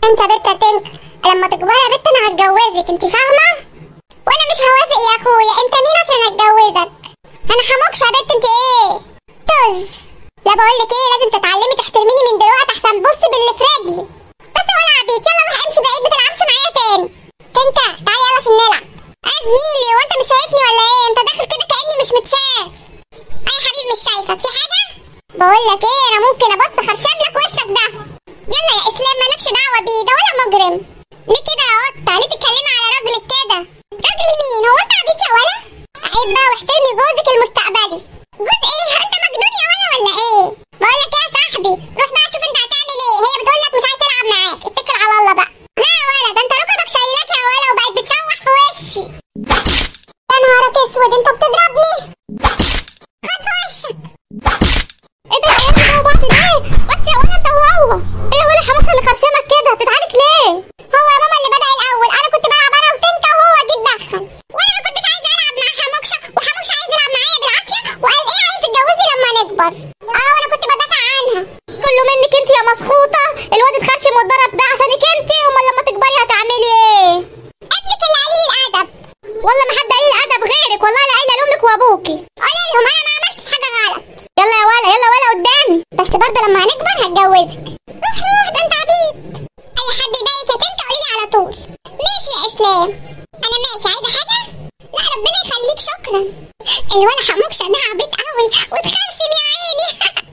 انت بنت تنك لما تكبري يا بنت انا هتجوزك انت فاهمه وانا مش هوافق يا اخويا انت مين عشان اتجوزك انا حموكش يا بنت انت ايه طز لا بقول لك ايه لازم تتعلمي تحترميني من دلوقتي احسن بص باللي في رجلي بس ولا عبيط يلا روح امشي بعيد ما تلعبش معايا تاني انت تعالى يلا عشان نلعب اه زميلي وانت مش شايفني ولا ايه انت داخل كده كاني مش متشاف اي حبيبي مش شايفك في حاجه بقول لك ايه انا ممكن ابص خرشم لك وشك ده يلا يا اسلام مالكش دعوه بيه ده ولا مجرم ليه كده يا قطه ليه تتكلمي على راجلك كده راجل مين هو انت عبيط يا ولا عيب بقى واحترمي جوزك المستقبلي جوز ايه انت مجنون يا ولا ولا ايه بقول لك ايه يا صاحبي روح بقى شوف انت هتعمل ايه هي بتقول لك مش عايز تلعب معاك اتكل على الله بقى لا يا ولا ده انت ركبك شايلاك يا ولا وبقت بتشوح في وشي يا نهارك اسود انت بتضربني خد في وشك ايه ده ايه ده بعض ليه بس يا ولا انت وهو ايه يا ولا حموش اللي خرشمك كده بتتعارك ليه هو يا ماما اللي بدا الاول انا كنت بلعب انا وتنكا وهو جه اتدخل وانا ما كنتش عايزه العب مع حموكشه وحموكشه عايز يلعب معايا بالعافيه وقال ايه عايز تتجوزي لما نكبر اه وانا كنت بدافع عنها كله منك انت يا مسخوطه الواد اتخرشم واتضرب ده عشانك انت امال لما تكبري هتعملي ايه ابنك اللي قليل الادب والله ما حد قليل الادب غيرك والله لا قايله لامك وابوكي قولي لهم انا ما عملتش حاجه غلط يلا يا ولا يلا ولا قدامي بس برضه لما هنكبر هتجوزك روح روح ده انت عبيط اي حد يضايقك يا تنت قولي لي على طول ماشي يا اسلام انا ماشي عايزه حاجه لا ربنا يخليك شكرا الولا حموكش ده عبيط قوي وتخرشم يا عيني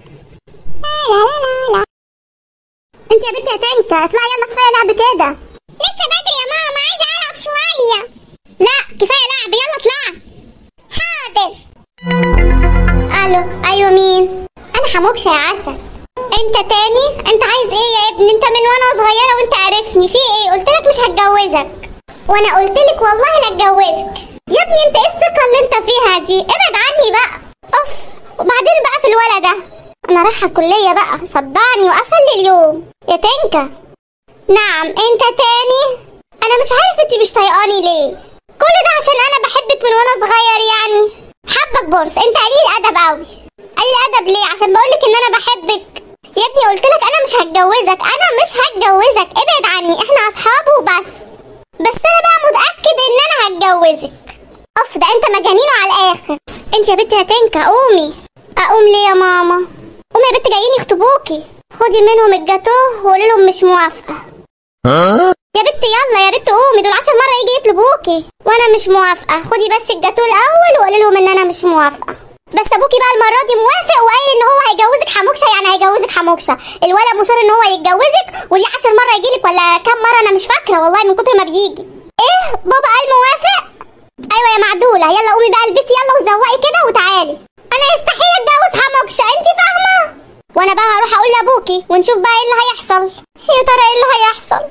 لا لا لا لا انت يا بنتي يا تنكة اطلعي يلا كفايه لعب كده لسه بدري يا ماما عايزه العب شويه لا كفايه لعب يلا اطلعي حاضر الو ايوه مين انا حموكشه يا عسل انت تاني انت عايز ايه يا ابني انت من وانا صغيره وانت عارفني في ايه قلت لك مش هتجوزك وانا قلت لك والله لا اتجوزك يا ابني انت ايه الثقه اللي انت فيها دي ابعد عني بقى اوف وبعدين بقى في الولد ده انا رايحه الكليه بقى صدعني وقفل لي اليوم يا تنكة نعم انت تاني انا مش عارف انت مش طايقاني ليه كل ده عشان انا بحبك من وانا صغير يعني حبك بورس انت قليل ادب قوي قليل ادب ليه عشان بقولك ان انا بحبك يا ابني قلت لك انا مش هتجوزك انا مش هتجوزك ابعد عني احنا اصحاب وبس بس انا بقى متاكد ان انا هتجوزك اوف ده انت مجانينه على الاخر انت يا بنتي يا تنكة قومي اقوم ليه يا ماما قومي يا بنت جايين يخطبوكي خدي منهم الجاتوه وقولي لهم مش موافقه يا بنت يلا يا بنت قومي دول عشر مرة يجي يطلبوكي وانا مش موافقة خدي بس الجاتوه الاول وقولي لهم ان انا مش موافقة بس ابوكي بقى المرة دي موافق وقال ان هو هيجوزك حموكشة يعني هيجوزك حموكشة الولد مصر ان هو يتجوزك ودي عشر مرة يجيلك ولا كام مرة انا مش فاكرة والله من كتر ما بيجي ايه بابا قال موافق ايوه يا معدولة يلا قومي بقى البسي يلا وزوقي كده وتعالي انا يستحيل اتجوز حموكشة انت فاهمة وانا بقى هروح اقول لابوكي ونشوف بقى ايه اللي هيحصل يا ترى ايه اللي هيحصل